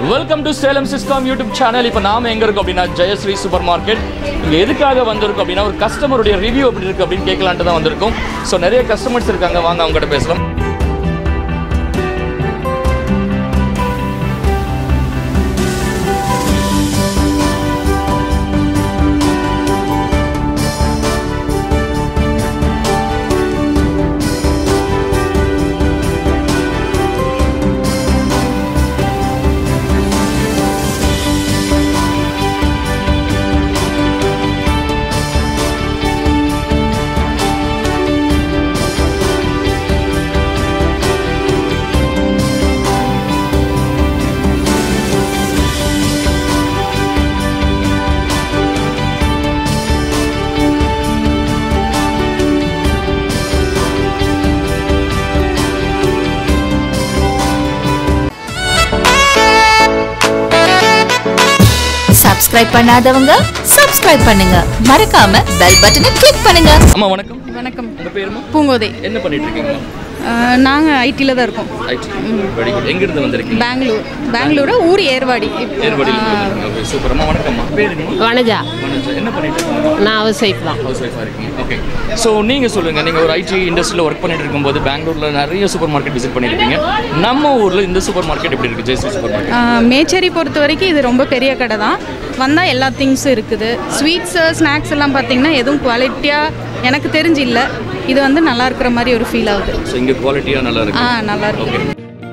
Welcome to Salem Siscom YouTube channel இப்போ நாம எங்க இருக்கோம் அப்படின்னா ஜெயஸ்ரீ சூப்பர் மார்க்கெட் இங்க எதுக்காக வந்திருக்கோம் அப்படின்னா ஒரு கஸ்டமருடைய ரிவ்யூ எப்படி இருக்கு அப்படின்னு கேட்கலான்ட்டு தான் வந்திருக்கோம் ஸோ நிறைய கஸ்டமர்ஸ் இருக்காங்க வாங்க அவங்க கிட்ட பேசலாம் சப்ஸ்கிரைப் பண்ணாதவங்க சப்ஸ்கிரைப் பண்ணுங்க மறக்காம பெல் பட்டனை கிளிக் பண்ணுங்க அம்மா வணக்கம் வணக்கம் உங்க பேருமா பூங்கோதை என்ன பண்ணிட்டு இருக்கீங்க நாங்கள் ஐடியில் தான் இருக்கோம் ஐடி வெரி குட் எங்க இருந்து வந்திருக்கீங்க பெங்களூர் பெங்களூரு ஊர் ஏர்வாடி இப்போ ஏர்வாடியில் இருந்து ஓகே சூப்பர்மா வணக்கம்மா பேர் என்னம்மா வனஜா வணக்கம் என்ன பண்ணிட்டு இருக்கீங்க நான் ஹவுஸ் ஒய்ஃப் தான் ஹவுஸ் ஒய்ஃபாக இருக்கீங்க ஓகே ஸோ நீங்கள் சொல்லுங்கள் நீங்கள் ஒரு ஐடி இண்டஸ்ட்ரியில் ஒர்க் பண்ணிட்டு இருக்கும்போது பெங்களூரில் நிறைய சூப்பர் மார்க்கெட் விசிட் பண்ணியிருப்பீங்க நம்ம ஊரில் இந்த சூப்பர் மார்க்கெட் எப்படி இருக்குது ஜெயஸ்ரீ சூப்பர் மார்க்கெட் மேச்சேரி பொறுத்த வரைக்கும் இது ரொம்ப பெரிய கடை தான் வந்தால் எல்லா திங்ஸும் இருக்குது ஸ்வீட்ஸு ஸ்நாக்ஸ் எல்லாம் பார்த்தீங்கன்னா எதுவும் குவாலிட்டியாக எனக்கு தெரிஞ்சு இல்லை இது வந்து நல்லா இருக்கிற மாதிரி ஒரு ஃபீல் ஆகுது ஸோ இங்கே குவாலிட்டியாக நல்லா ஆ இருக்கு நல்லா இருக்கு ஓகே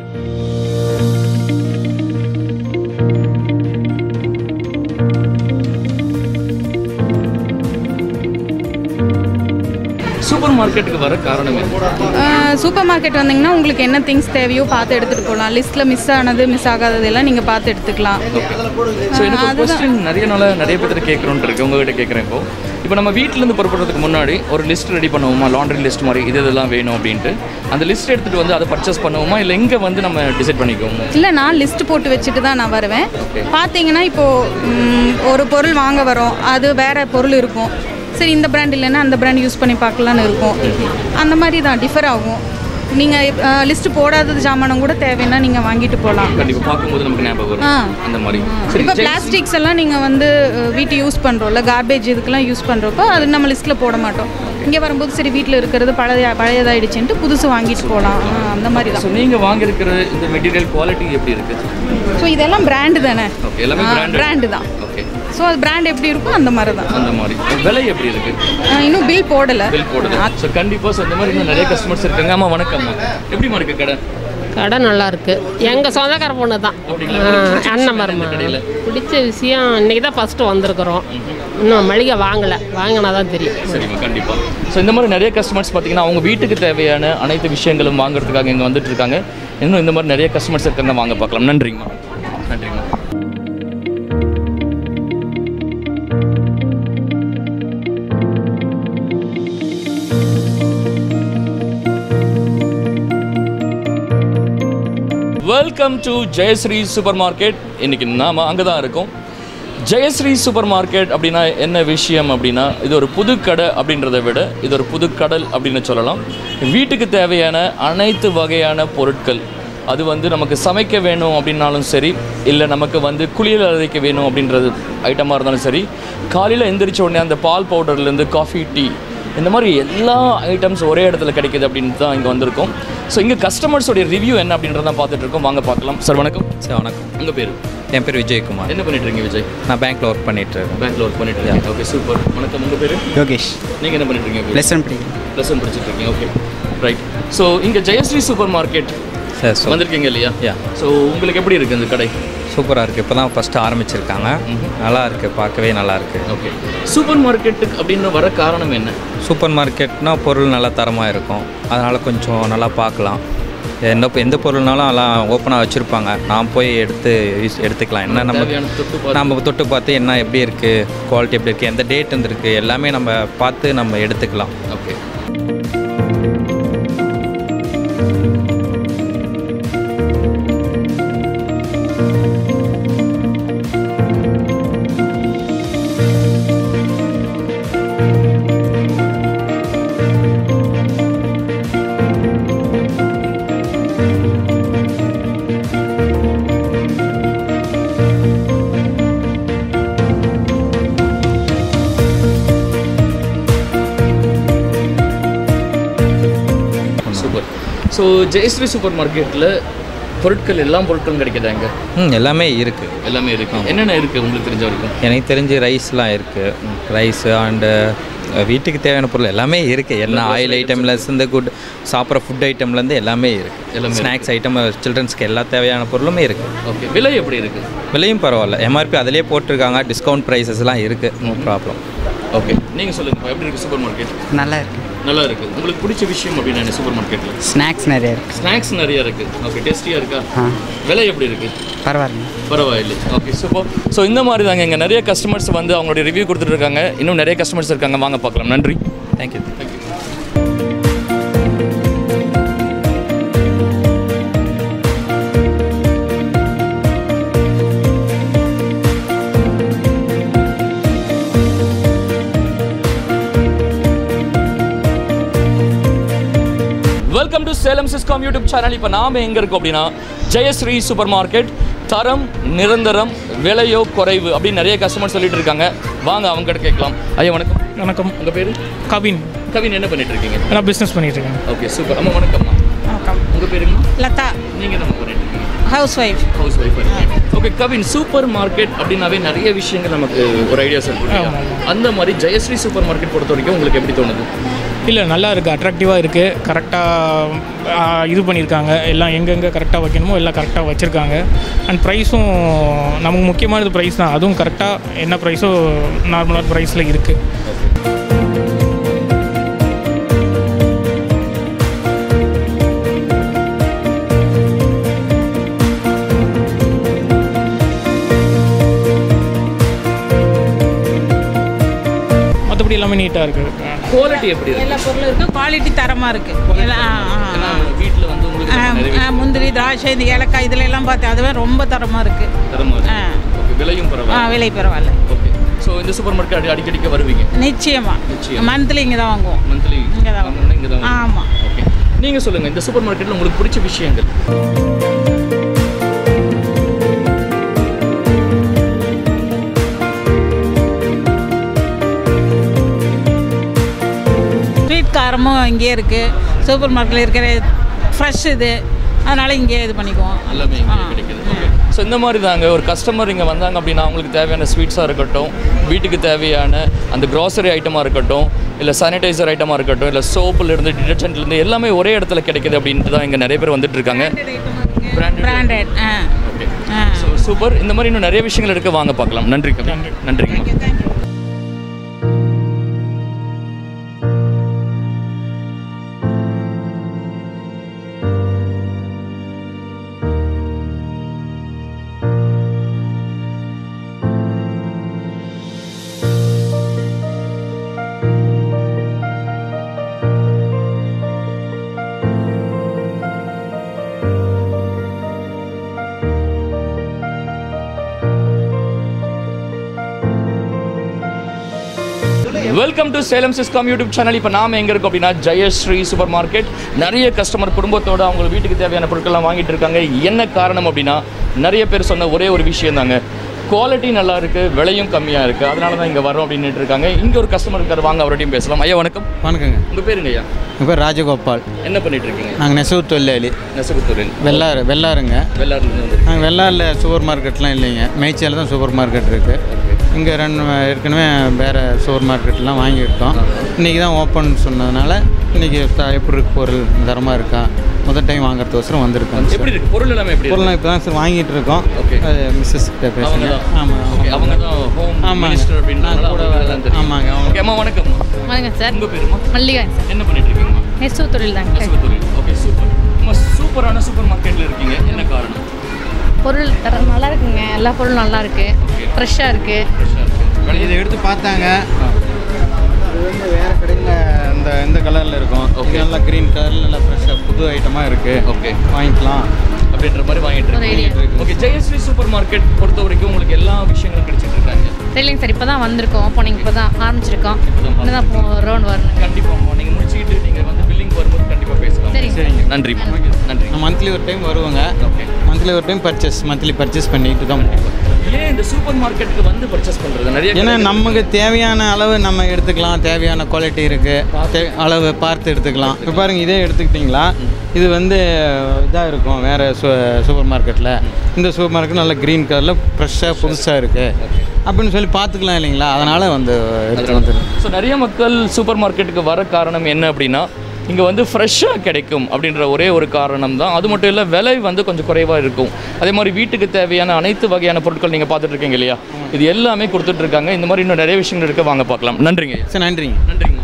சூப்பர் மார்க்கெட்டுக்கு வர காரணம் என்ன சூப்பர் மார்க்கெட் வந்தீங்கன்னா உங்களுக்கு என்ன திங்ஸ் தேவையோ பார்த்து எடுத்துகிட்டு போகலாம் லிஸ்ட்டில் மிஸ் ஆனது மிஸ் ஆகாதது எல்லாம் நீங்கள் பார்த்து எடுத்துக்கலாம் ஸோ எனக்கு ஒரு கொஸ்டின் நிறைய நாளாக நிறைய பேர் கேட்குறோன்ட்டு இருக்கு உங்ககிட்ட கேட்குறேன் இப்போ இப்போ நம்ம வீட்டிலேருந்து புறப்படுறதுக்கு முன்னாடி ஒரு லிஸ்ட் ரெடி பண்ணுவோமா லாண்ட்ரி லிஸ்ட் மாதிரி இது இதெல்லாம் வேணும் அப்படின்ட்டு அந்த லிஸ்ட் எடுத்துகிட்டு வந்து அதை பர்ச்சேஸ் பண்ணுவோமா இல்லை இங்கே வந்து நம்ம டிசைட் பண்ணிக்குவோமா இல்லை நான் லிஸ்ட் போட்டு வச்சுட்டு தான் நான் வருவேன் பார்த்தீங்கன்னா இப்போது ஒரு பொருள் வாங்க வரோம் அது வேற பொருள் இருக்கும் சரி இந்த பிராண்ட் இல்லைன்னா அந்த பிராண்ட் யூஸ் பண்ணி பார்க்கலான்னு இருக்கும் அந்த மாதிரி தான் டிஃபர் ஆகும் நீங்கள் லிஸ்ட் போடாதது ஜாமானம் கூட தேவைன்னா நீங்கள் வாங்கிட்டு போகலாம் கண்டிப்பாக பார்க்கும்போது நமக்கு ஞாபகம் ஆ. வரும் அந்த மாதிரி சரி இப்போ ஜெய்- பிளாஸ்டிக்ஸ் எல்லாம் நீங்கள் வந்து அஹ், வீட்டு யூஸ் பண்ணுறோம்ல கார்பேஜ் இதுக்கெல்லாம் யூஸ் பண்ணுறப்போ அது நம்ம லிஸ்ட்டில் போட மாட்டோம் இங்கே வரும்போது சரி வீட்டில் இருக்கிறது பழைய பழையதாயிடுச்சுன்ட்டு புதுசு வாங்கிட்டு போகலாம் அந்த மாதிரி ஸோ தான் நீங்கள் வாங்கியிருக்கிற இந்த மெட்டீரியல் குவாலிட்டி எப்படி இருக்குது ஸோ இதெல்லாம் பிராண்டு தானே ஓகே எல்லாமே பிராண்ட் பிராண்டு தான் ஓகே ஸோ அது பிராண்ட் எப்படி இருக்கும் அந்த மாதிரி தான் அந்த மாதிரி விலை எப்படி இருக்கு அஹ் இன்னும் பில் போடலை பில் போடுது ஸோ கண்டிப்பாக ஸோ இந்த மாதிரி இன்னும் நிறைய கஸ்டமர்ஸ் இருக்காங்க ஆமாம் வணக்கம்மா எப்படிமா இருக்கு கடை கடை நல்லா இருக்கு எங்கள் சொந்தக்கார பொண்ணு தான் அப்படிங்களா? ஆ, உங்களுக்கு பிடிச்ச அண்ணன் விஷயம் மருமா என்ன கடையில? பிடிச்ச விஷயம் இன்னைக்கு தான் ஃபஸ்ட்டு வந்திருக்கிறோம் இன்னும் மளிகை வாங்கலை வாங்கினா தான் தெரியும் சரிம்மா கண்டிப்பாக ஸோ இந்த மாதிரி நிறைய கஸ்டமர்ஸ் பார்த்தீங்கன்னா அவங்க வீட்டுக்கு தேவையான அனைத்து விஷயங்களும் வாங்குறதுக்காக இங்கே வந்துட்டு இருக்காங்க இன்னும் இந்த மாதிரி நிறைய கஸ்டமர்ஸ் இருக்காங்க வாங்க பார்க்கலாம் நன்றிங்கம்மா நன்றிங்கம்மா welcome to Jayashree super market இன்னைக்கு நாம அங்கே தான் இருக்கோம் ஜெயஸ்ரீ சூப்பர் மார்க்கெட் அப்படின்னா என்ன விஷயம் அப்படின்னா இது ஒரு புது கடை அப்படின்றத விட இது ஒரு புது கடல் அப்படின்னு சொல்லலாம் வீட்டுக்கு தேவையான அனைத்து வகையான பொருட்கள் அது வந்து நமக்கு சமைக்க வேணும் அப்படின்னாலும் சரி இல்லை நமக்கு வந்து குளியல் அறைக்கு வேணும் அப்படின்றது ஐட்டமாக இருந்தாலும் சரி காலையில் எந்திரிச்ச உடனே அந்த பால் பவுடர்லேருந்து காஃபி டீ இந்த மாதிரி எல்லா ஐட்டம்ஸ் ஒரே இடத்துல கிடைக்குது அப்படின்னு தான் இங்கே வந்திருக்கோம் ஸோ இங்கே கஸ்டமர்ஸோடைய ரிவ்யூ என்ன அப்படின்றத பார்த்துட்டு இருக்கோம் வாங்க பார்க்கலாம் சார் வணக்கம் சார் வணக்கம் உங்கள் பேர் என் பேர் விஜயகுமார் என்ன பண்ணிட்டு இருக்கீங்க விஜய் நான் பேங்க்கில் ஒர்க் பண்ணிட்டு இருக்கேன் பேங்க்ல ஒர்க் பண்ணிட்டு இருக்கீங்க ஓகே சூப்பர் வணக்கம் உங்கள் பேர் யோகேஷ் நீங்கள் என்ன பண்ணிட்டு இருக்கீங்க ப்ளஸ் ஒன் படிக்கிறேன் ப்ளஸ் ஒன் படிச்சிட்டு இருக்கீங்க ஓகே ரைட் ஸோ இங்கே ஜெயஸ்ரீ சூப்பர் மார்க்கெட் சார் சூ வந்திருக்கீங்க இல்லையா Yeah. ஸோ உங்களுக்கு எப்படி இருக்குது இந்த கடை சூப்பராக இருக்குது இப்போ தான் ஃபஸ்ட்டு ஆரம்பிச்சிருக்காங்க நல்லா இருக்குது பார்க்கவே நல்லா இருக்குது ஓகே சூப்பர் மார்க்கெட்டுக்கு அப்படின்னு வர காரணம் என்ன சூப்பர் மார்க்கெட்னா பொருள் நல்லா தரமாக இருக்கும் அதனால் கொஞ்சம் நல்லா பார்க்கலாம் எந்த எந்த பொருள்னாலும் எல்லாம் ஓப்பனாக வச்சுருப்பாங்க நான் போய் எடுத்து யூஸ் எடுத்துக்கலாம் என்ன நம்ம தேவையான தொட்டு பார்த்து- நம்ம தொட்டு பார்த்து என்ன எப்படி இருக்குது குவாலிட்டி எப்படி இருக்குது எந்த டேட் வந்துருக்கு எல்லாமே நம்ம பார்த்து நம்ம எடுத்துக்கலாம் ஓகே ஸோ ஜெயஸ்ரீ சூப்பர் மார்க்கெட்டில் பொருட்கள் எல்லா பொருட்களும் கிடைக்குதா இங்கே ம் எல்லாமே இருக்குது எல்லாமே இருக்கு என்னென்ன இருக்குது உங்களுக்கு தெரிஞ்ச வரைக்கும் எனக்கு தெரிஞ்சு ரைஸ்லாம் இருக்குது ரைஸு அண்டு வீட்டுக்கு தேவையான பொருள் எல்லாமே இருக்குது என்ன ஆயில் ஐட்டம்லேருந்து குட் சாப்பிட்ற ஃபுட் ஐட்டம்லேருந்து எல்லாமே இருக்குது எல்லாமே ஸ்நாக்ஸ் ஐட்டம் சில்ட்ரன்ஸ்க்கு எல்லா தேவையான பொருளுமே இருக்குது ஓகே விலை எப்படி இருக்குது விலையும் பரவாயில்ல எம்ஆர்பி அதிலே போட்டிருக்காங்க டிஸ்கவுண்ட் ப்ரைஸஸ்லாம் இருக்குது நோ ப்ராப்ளம் ஓகே நீங்கள் சொல்லுங்கள் எப்படி இருக்குது சூப்பர் மார்க்கெட் நல்லா இருக்கு நல்லா இருக்குது உங்களுக்கு பிடிச்ச விஷயம் அப்படின்னு சூப்பர் மார்க்கெட்டில் ஸ்நாக்ஸ் நிறைய இருக்கு ஸ்நாக்ஸ் நிறைய இருக்குது ஓகே டேஸ்டியாக இருக்கா விலை எப்படி இருக்குது பரவாயில்ல பரவாயில்லை ஓகே சூப்பர் ஸோ இந்த மாதிரி தாங்க இங்கே நிறைய கஸ்டமர்ஸ் வந்து அவங்களுடைய ரிவ்யூ கொடுத்துட்டு இருக்காங்க இன்னும் நிறைய கஸ்டமர்ஸ் இருக்காங்க வாங்க பார்க்கலாம் நன்றி thank you welcome to Salem Siscom YouTube channel இப்போ நாம எங்கே இருக்கோம் அப்படின்னா ஜெயஸ்ரீ சூப்பர் மார்க்கெட் தரம் நிரந்தரம் விலையோ குறைவு அப்படின்னு நிறைய கஸ்டமர் சொல்லிட்டு இருக்காங்க வாங்க அவங்க கிட்ட கேட்கலாம் ஐயா வணக்கம் வணக்கம் உங்கள் பேர் கவின் கவின் என்ன பண்ணிட்டு இருக்கீங்க நான் பிஸ்னஸ் பண்ணிட்டு இருக்கேன் ஓகே சூப்பர் அம்மா வணக்கம்மா வணக்கம் உங்கள் பேருங்கம்மா லதா நீங்கள் என்ன பண்ணிட்டு இருக்கீங்க housewife housewife okay Kavin super market அப்படின்னாவே நிறைய விஷயங்கள் நமக்கு ஒரு ஐடியாஸ் இருக்கும் இல்லையா? அந்த மாதிரி ஜெயஸ்ரீ சூப்பர் மார்க்கெட் பொறுத்த வரைக்கும் உங்களுக்கு எப்படி தோணுது இல்லை நல்லா இருக்குது அட்ராக்டிவாக இருக்குது கரெக்டாக இது பண்ணியிருக்காங்க எல்லாம் எங்கெங்கே கரெக்டாக வைக்கணுமோ எல்லாம் கரெக்டாக வச்சுருக்காங்க அண்ட் ப்ரைஸும் நமக்கு முக்கியமானது ப்ரைஸ் தான் அதுவும் கரெக்டாக என்ன ப்ரைஸோ நார்மலான ப்ரைஸில் இருக்குது மற்றபடி எல்லாமே நீட்டாக இருக்குது குவாலிட்டி எப்படி இருக்கு எல்லா பொருளும் இருக்குது குவாலிட்டி தரமாக இருக்குது எல்லாம் ஆ, ஆ, ஏன்னா வீட்டில் வந்து உங்களுக்கு ஆ. நிறைய ஆ, முந்திரி திராட்சை இந்த ஏலக்காய் இதில் எல்லாம் பார்த்தேன் அதுவே ரொம்ப தரமாக இருக்குது தரமா இருக்கு. ஆ. ஓகே விலையும் ஆ பரவாயில்ல விலை பரவாயில்ல ஓகே ஸோ இந்த சூப்பர் மார்க்கெட் அடி அடிக்கடிக்க வருவீங்க நிச்சயமாக நிச்சயம். மந்த்லி இங்கே தான் வாங்குவோம் மந்த்லி இங்க தான் வாங்கணும்னா இங்கே தான் ஆமாம் ஓகே நீங்கள் சொல்லுங்கள் இந்த சூப்பர் மார்க்கெட்டில் உங்களுக்கு பிடிச்ச விஷயங்கள் ஸ்வீட் காரமும் இங்கேயே இருக்குது சூப்பர் மார்க்கெட்டில் இருக்கிற ஃப்ரெஷ் இது அதனால் இங்கேயே இது பண்ணிக்குவோம் எல்லாமே இங்கே ஆ. கிடைக்குது ஸோ இந்த மாதிரி தாங்க ஒரு கஸ்டமர் இங்கே வந்தாங்க அப்படின்னா அவங்களுக்கு தேவையான ஸ்வீட்ஸாக இருக்கட்டும் வீட்டுக்கு தேவையான அந்த க்ராசரி ஐட்டமாக இருக்கட்டும் இல்லை சானிடைசர் ஐட்டமாக இருக்கட்டும் இல்லை சோப்புலேருந்து டிடர்ஜென்ட்லேருந்து எல்லாமே ஒரே இடத்துல கிடைக்குது அப்படின்ட்டு தான் இங்கே நிறைய பேர் வந்துட்டு இருக்காங்க Branded. பிராண்டட் ஆ ஓகே ஆ ஸோ சூப்பர் இந்த மாதிரி இன்னும் நிறைய விஷயங்கள் இருக்கு வாங்க பார்க்கலாம் நன்றி கவி நன்றிங்கம்மா welcome to Salem Siscom YouTube channel இப்போ நாம எங்கே இருக்கோம் அப்படின்னா ஜெயஸ்ரீ சூப்பர் மார்க்கெட் நிறைய கஸ்டமர் குடும்பத்தோட அவங்க வீட்டுக்கு தேவையான பொருட்கள்லாம் வாங்கிட்டு இருக்காங்க என்ன காரணம் அப்படின்னா நிறைய பேர் சொன்ன ஒரே ஒரு விஷயம் தாங்க குவாலிட்டி நல்லா இருக்கு விலையும் கம்மியாக இருக்கு அதனால தான் இங்கே வரோம் அப்படின்னு இருக்காங்க இங்கே ஒரு கஸ்டமர் இருக்காரு வாங்க அவரோடையும் பேசலாம் ஐயா வணக்கம் வணக்கங்க உங்கள் பேருங்க ஐயா என் பேர் ராஜகோபால் என்ன பண்ணிட்டு இருக்கீங்க நாங்கள் நெசவு தொழிலாளி நெசகுத்தூரில் வெள்ளாறு வெள்ளாறுங்க வெள்ளாறுலேருந்து வந்து நாங்கள் வெள்ளாறில் சூப்பர் மார்க்கெட்லாம் இல்லைங்க மேய்ச்சல் தான் சூப்பர் மார்க்கெட் இருக்குது இங்கே ரெண்டு ஏற்கனவே வேறு சூப்பர் மார்க்கெட்லாம் வாங்கியிருக்கோம் இன்றைக்கி தான் ஓப்பன் சொன்னதுனால இன்றைக்கி எப்படி இருக்கு பொருள் தரமாக இருக்கா முதல் டைம் வாங்குறதுக்கோசரம் வந்திருக்கோம் எப்படி இருக்கு பொருள் எல்லாமே எப்படி இருக்கு பொருள்லாம் இப்போ தான் சார் வாங்கிட்டு இருக்கோம் Okay. அது மிஸ்ஸஸ் கிட்ட அவங்க பேசுங்க தான் ஆமாம் ஓகே அவங்க தான் ஹோம் ஆமாங்க. மினிஸ்டர் அப்படின்றனால நான் கூட அவங்களுக்கு எல்லாம் தெரியும் ஆமாங்க, அவங்க- ஓகே அம்மா வணக்கம் வணக்கம் சார் உங்கள் பேருமா மல்லிகாங்க சார் என்ன பண்ணிட்டு இருக்கீங்கம்மா நெசவு தொழில் தாங்க நெசவுத்தொழில் ஓகே சூப்பர் அம்மா சூப்பரான சூப்பர் மார்க்கெட்டில் இருக்கீங்க என்ன காரணம் பொருள் தரம் நல்லா இருக்குங்க எல்லா பொருளும் நல்லா இருக்கு ஃப்ரெஷ்ஷாக இருக்கு ஃப்ரெஷ்ஷாக இருக்கு இதை எடுத்து பார்த்தாங்க இது வந்து வேறு கடையில் இந்த இந்த கலரில் இருக்கும் Okay. இது நல்லா க்ரீன் கலரில் நல்லா ஃப்ரெஷ்ஷாக புது ஐட்டமாக இருக்குது ஓகே வாங்கிக்கலாம் அப்படின்ற மாதிரி வாங்கிட்டு ஒரு idea. இருக்கீங்க ஓகே ஜெயஸ்ரீ சூப்பர் மார்க்கெட் பொறுத்த வரைக்கும் உங்களுக்கு எல்லா விஷயங்களும் கிடைச்சிட்டு இருக்காங்க தெரியலைங்க சார் இப்போ தான் வந்திருக்கோம் ஓப்பனிங் இப்போ தான் ஆரம்பிச்சிருக்கோம் இப்பதான் இன்னும் தான் போ ரவுண்ட் வரணும் கண்டிப்பாக நீங்கள் முடிச்சுக்கிட்டு நீங்கள் வந்து பில்லிங் வரும்போது கண்டிப்பாக பேசலாம் சரிங்க. சரிங்க நன்றி நன்றி மந்த்லி ஒரு டைம் வருவாங்க ஓகே மந்த்லி ஒரு டைம் பர்ச்சேஸ் மந்த்லி பர்ச்சேஸ் பண்ணிட்டு தான் போவோம். ஏன் இந்த சூப்பர் மார்க்கெட்டுக்கு வந்து பர்ச்சேஸ் பண்ணுறது நிறைய ஏன்னா கடைகள் நமக்கு தேவையான அளவு நம்ம எடுத்துக்கலாம் தேவையான குவாலிட்டி இருக்குது அளவு பார்த்து எடுத்துக்கலாம் இப்போ பாருங்கள் இதே எடுத்துக்கிட்டிங்களா இது வந்து இதாக இருக்கும் வேறு சூ சூப்பர் மார்க்கெட்டில் இந்த சூப்பர் மார்க்கெட் நல்லா க்ரீன் கலரில் ஃப்ரெஷ்ஷாக புதுசாக இருக்குது அப்படின்னு சொல்லி பார்த்துக்கலாம் இல்லைங்களா அதனால் வந்து எடுத்துகிட்டு வந்துடுறேன் ஸோ நிறைய மக்கள் சூப்பர் மார்க்கெட்டுக்கு வர காரணம் என்ன அப்படின்னா இங்கே வந்து ஃப்ரெஷ்ஷாக கிடைக்கும் அப்படின்ற ஒரே ஒரு காரணம் தான் அது மட்டும் இல்லை விலை வந்து கொஞ்சம் குறைவாக இருக்கும் அதே மாதிரி வீட்டுக்கு தேவையான அனைத்து வகையான பொருட்கள் நீங்கள் பார்த்துட்டு இருக்கீங்க இல்லையா இது எல்லாமே கொடுத்துட்ருக்காங்க இந்த மாதிரி இன்னும் நிறைய விஷயங்கள் இருக்க வாங்க பார்க்கலாம் நன்றிங்க சரி நன்றிங்க நன்றிங்க